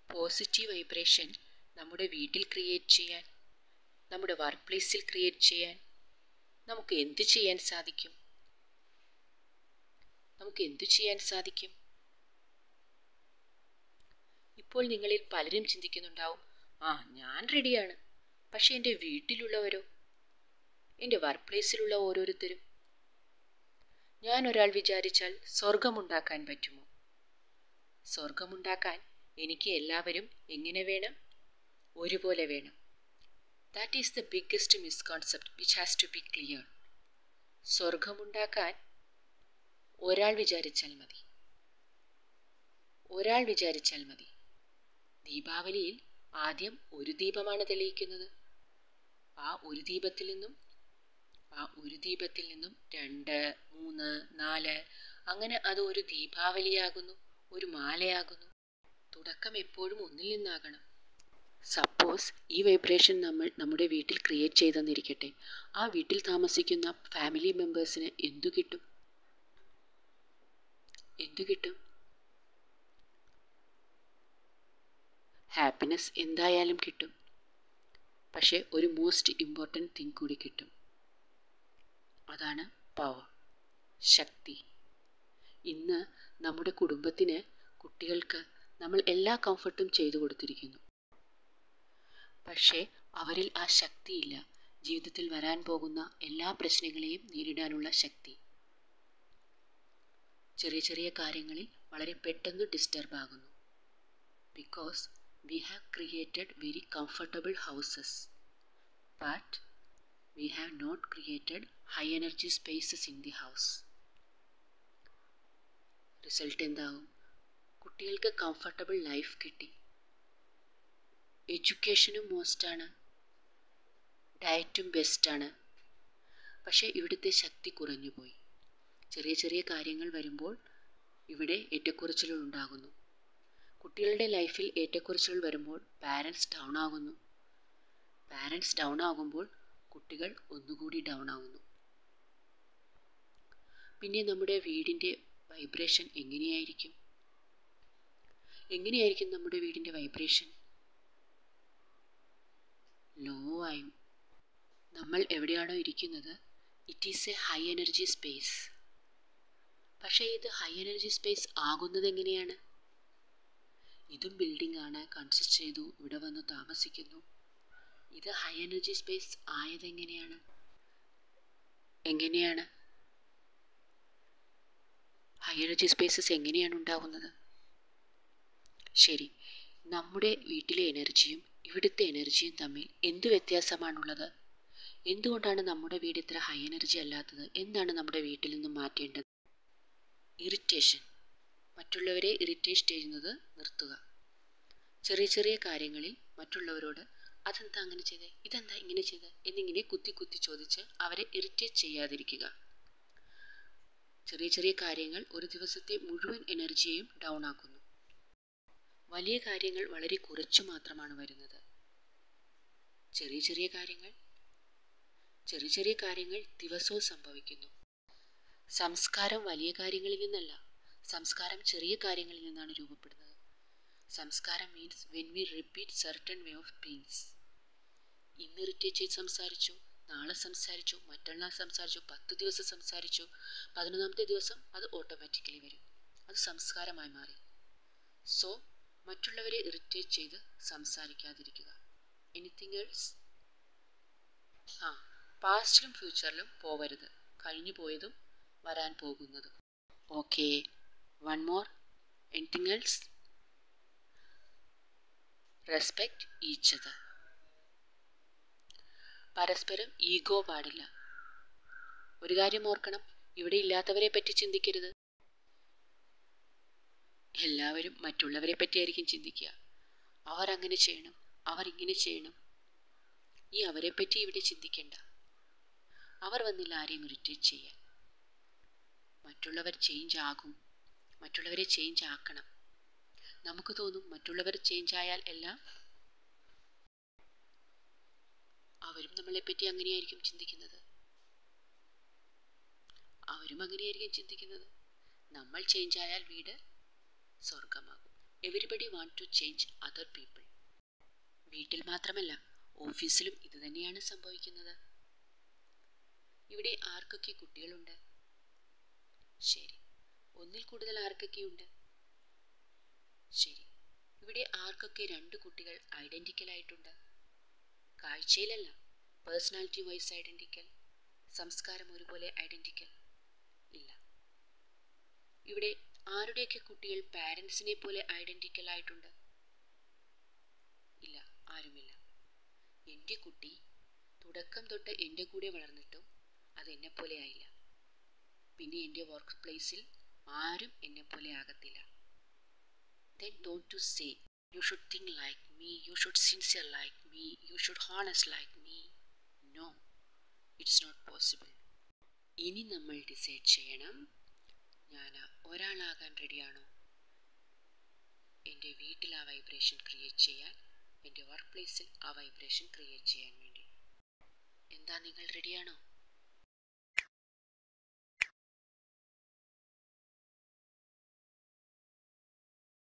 positive vibration നമ്മുടെ വീട്ടിൽ create ചെയ്യാൻ നമ്മുടെ വർക്ക് പ്ലേസിൽ ക്രിയേറ്റ് ചെയ്യാൻ നമുക്ക് എന്തു ചെയ്യാൻ സാധിക്കും നമുക്ക് എന്തു ചെയ്യാൻ സാധിക്കും ഇപ്പോൾ നിങ്ങളിൽ പലരും ചിന്തിക്കുന്നുണ്ടാവും ആ ഞാൻ റെഡിയാണ് പക്ഷെ എൻ്റെ വീട്ടിലുള്ളവരോ എൻ്റെ വർക്ക് പ്ലേസിലുള്ള ഓരോരുത്തരും ഞാൻ ഒരാൾ വിചാരിച്ചാൽ സ്വർഗമുണ്ടാക്കാൻ പറ്റുമോ സ്വർഗമുണ്ടാക്കാൻ എനിക്ക് എല്ലാവരും എങ്ങനെ വേണം ഒരുപോലെ വേണം that is the biggest misconception which has to be clear സ്വർഗമുണ്ടാക്കാൻ ഒരാൾ വിചാരിച്ചാൽ മതി ഒരാൾ വിചാരിച്ചാൽ മതി ദീപാവലിയിൽ ആദ്യം ഒരു ദീപമാണ് തെളിയിക്കുന്നത് ആ ഒരു ദീപത്തിൽ നിന്നും ആ ഒരു ദീപത്തിൽ നിന്നും രണ്ട് മൂന്ന് നാല് അങ്ങനെ അത് ഒരു ദീപാവലിയാകുന്നു ഒരു മാലയാകുന്നു തുടക്കം എപ്പോഴും ഒന്നിൽ നിന്നാകണം സപ്പോസ് ഈ വൈബ്രേഷൻ നമ്മൾ നമ്മുടെ വീട്ടിൽ ക്രിയേറ്റ് ചെയ്തെന്നിരിക്കട്ടെ ആ വീട്ടിൽ താമസിക്കുന്ന ഫാമിലി മെമ്പേഴ്സിന് എന്തു കിട്ടും എന്തു കിട്ടും ഹാപ്പിനെസ് എന്തായാലും കിട്ടും പക്ഷേ ഒരു മോസ്റ്റ് ഇമ്പോർട്ടൻറ്റ് തിങ് കൂടി കിട്ടും അതാണ് പവർ ശക്തി ഇന്ന് നമ്മുടെ കുടുംബത്തിന് കുട്ടികൾക്ക് നമ്മൾ എല്ലാ കംഫർട്ടും ചെയ്തു കൊടുത്തിരിക്കുന്നു പക്ഷേ അവരിൽ ആ ശക്തിയില്ല ജീവിതത്തിൽ വരാൻ പോകുന്ന എല്ലാ പ്രശ്നങ്ങളെയും നേരിടാനുള്ള ശക്തി ചെറിയ ചെറിയ കാര്യങ്ങളിൽ വളരെ പെട്ടെന്ന് ഡിസ്റ്റർബ് ആകുന്നു because we have created very comfortable houses but we have not created high energy spaces in the house result എന്താവും കുട്ടികൾക്ക് കംഫർട്ടബിൾ ലൈഫ് കിട്ടി എഡ്യൂക്കേഷനും മോസ്റ്റാണ് ഡയറ്റും ബെസ്റ്റാണ് പക്ഷേ ഇവിടുത്തെ ശക്തി കുറഞ്ഞുപോയി ചെറിയ ചെറിയ കാര്യങ്ങൾ വരുമ്പോൾ ഇവിടെ ഏറ്റക്കുറച്ചിലുകൾ ഉണ്ടാകുന്നു കുട്ടികളുടെ ലൈഫിൽ ഏറ്റക്കുറച്ചിലുകൾ വരുമ്പോൾ പാരൻസ് ഡൗൺ ആകുന്നു പാരൻസ് ഡൗൺ ആകുമ്പോൾ കുട്ടികൾ ഒന്നുകൂടി ഡൗൺ ആകുന്നു പിന്നെ നമ്മുടെ വീടിൻ്റെ വൈബ്രേഷൻ എങ്ങനെയായിരിക്കും എങ്ങനെയായിരിക്കും നമ്മുടെ വീടിൻ്റെ വൈബ്രേഷൻ ലോ ആയും നമ്മൾ എവിടെയാണോ ഇരിക്കുന്നത് it is a high energy space പക്ഷേ ഇത് ഹൈ എനർജി സ്പേസ് ആകുന്നത് എങ്ങനെയാണ് ഇതും ബിൽഡിംഗ് ആണ് കൺസ്ട്രക്ട് ചെയ്തു ഇവിടെ വന്ന് താമസിക്കുന്നു ഇത് ഹൈ എനർജി സ്പേസ് ആയതെങ്ങനെയാണ് എങ്ങനെയാണ് ഹൈ എനർജി സ്പേസസ് എങ്ങനെയാണ് ഉണ്ടാകുന്നത് ശരി നമ്മുടെ വീട്ടിലെ എനർജിയും ഇവിടുത്തെ എനർജിയും തമ്മിൽ എന്ത് വ്യത്യാസമാണുള്ളത് എന്തുകൊണ്ടാണ് നമ്മുടെ വീട് ഇത്ര ഹൈ എനർജി അല്ലാത്തത് എന്താണ് നമ്മുടെ വീട്ടിൽ നിന്നും മാറ്റേണ്ടത് ഇറിറ്റേഷൻ മറ്റുള്ളവരെ ഇറിറ്റേറ്റ് ചെയ്യുന്നത് നിർത്തുക ചെറിയ ചെറിയ കാര്യങ്ങളിൽ മറ്റുള്ളവരോട് അതെന്താ അങ്ങനെ ചെയ്തേ ഇതെന്താ ഇങ്ങനെ ചെയ്തേ എന്നിങ്ങനെ കുത്തി കുത്തി ചോദിച്ച് അവരെ ഇറിറ്റേറ്റ് ചെയ്യാതിരിക്കുക ചെറിയ ചെറിയ കാര്യങ്ങൾ ഒരു ദിവസത്തെ മുഴുവൻ എനർജിയെയും ഡൗൺ ആക്കുന്നു വലിയ കാര്യങ്ങൾ വളരെ കുറച്ചു മാത്രമാണ് വരുന്നത് ചെറിയ ചെറിയ കാര്യങ്ങൾ ചെറിയ ചെറിയ കാര്യങ്ങൾ ദിവസവും സംഭവിക്കുന്നു സംസ്കാരം വലിയ കാര്യങ്ങളിൽ നിന്നല്ല സംസ്കാരം ചെറിയ കാര്യങ്ങളിൽ നിന്നാണ് രൂപപ്പെടുന്നത് സംസ്കാരം means when we repeat certain way of beings ഇന്ന് ഇറിറ്റേറ്റ് ചെയ്ത് സംസാരിച്ചു നാളെ സംസാരിച്ചു മറ്റന്നാൾ സംസാരിച്ചു പത്ത് ദിവസം സംസാരിച്ചു പതിനൊന്നാമത്തെ ദിവസം അത് ഓട്ടോമാറ്റിക്കലി വരും അത് സംസ്കാരമായി മാറി സോ മറ്റുള്ളവരെ ഇറിറ്റേറ്റ് ചെയ്ത് സംസാരിക്കാതിരിക്കുക എനിത്തിങ് എൽസ് ആ പാസ്റ്റിലും ഫ്യൂച്ചറിലും പോവരുത് കഴിഞ്ഞു പോയതും വരാൻ പോകുന്നതും okay one more anything else respect each other പരസ്പരം ഈഗോ പാടില്ല ഒരു കാര്യം ഓർക്കണം ഇവിടെ ഇല്ലാത്തവരെ പറ്റി ചിന്തിക്കരുത് എല്ലാവരും മറ്റുള്ളവരെ പറ്റിയായിരിക്കും ചിന്തിക്കുക അവർ അങ്ങനെ ചെയ്യണം അവർ ഇങ്ങനെ ചെയ്യണം ഈ അവരെ പറ്റി ഇവിടെ ചിന്തിക്കേണ്ട അവർ വന്നില്ല ആരെയും ഇറിറ്റേറ്റ് ചെയ്യാൻ മറ്റുള്ളവർ ചേഞ്ച് ആകും മറ്റുള്ളവരെ ചേഞ്ച് ആക്കണം നമുക്ക് തോന്നും മറ്റുള്ളവർ ചേഞ്ച് ആയാൽ എല്ലാം അവരും നമ്മളെപ്പറ്റി അങ്ങനെയായിരിക്കും ചിന്തിക്കുന്നത് അവരും അങ്ങനെയായിരിക്കും ചിന്തിക്കുന്നത് നമ്മൾ ചേഞ്ച് ആയാൽ വീട് സ്വർഗമാകും everybody want to change other people വീട്ടിൽ മാത്രമല്ല ഓഫീസിലും ഇത് തന്നെയാണ് സംഭവിക്കുന്നത് ഇവിടെ ആർക്കൊക്കെ കുട്ടികളുണ്ട് ശരി ഒന്നിൽ കൂടുതൽ ആർക്കൊക്കെയുണ്ട് ശരി ഇവിടെ ആർക്കൊക്കെ രണ്ട് കുട്ടികൾ ഐഡന്റിക്കൽ ആയിട്ടുണ്ട് കാഴ്ചയിലല്ല പേഴ്സണാലിറ്റി വൈസ് ഐഡന്റിക്കൽ സംസ്കാരം ഒരുപോലെ ഐഡന്റിക്കൽ ഇല്ല ഇവിടെ ആരുടെയൊക്കെ കുട്ടികൾ പാരൻസിനെ പോലെ ഐഡന്റിക്കൽ ആയിട്ടുണ്ട് ഇല്ല ആരുമില്ല എൻ്റെ കുട്ടി തുടക്കം തൊട്ട് എൻ്റെ കൂടെ വളർന്നിട്ടും അത് എന്നെപ്പോലെ ആയില്ല പിന്നെ എൻ്റെ വർക്ക് പ്ലേസിൽ ആരും എന്നെപ്പോലെ ആകത്തില്ല then don't to say you should think like me you should sincere like me you should honest like me no it's not possible ഇനി നമ്മൾ ഡിസൈഡ് ചെയ്യണം ഞാൻ ഒരാളാകാൻ റെഡിയാണോ എൻ്റെ വീട്ടിൽ ആ വൈബ്രേഷൻ ക്രിയേറ്റ് ചെയ്യാൻ എൻ്റെ വർക്ക് പ്ലേസിൽ ആ വൈബ്രേഷൻ ക്രിയേറ്റ് ചെയ്യാൻ വേണ്ടി എന്താ നിങ്ങൾ റെഡിയാണോ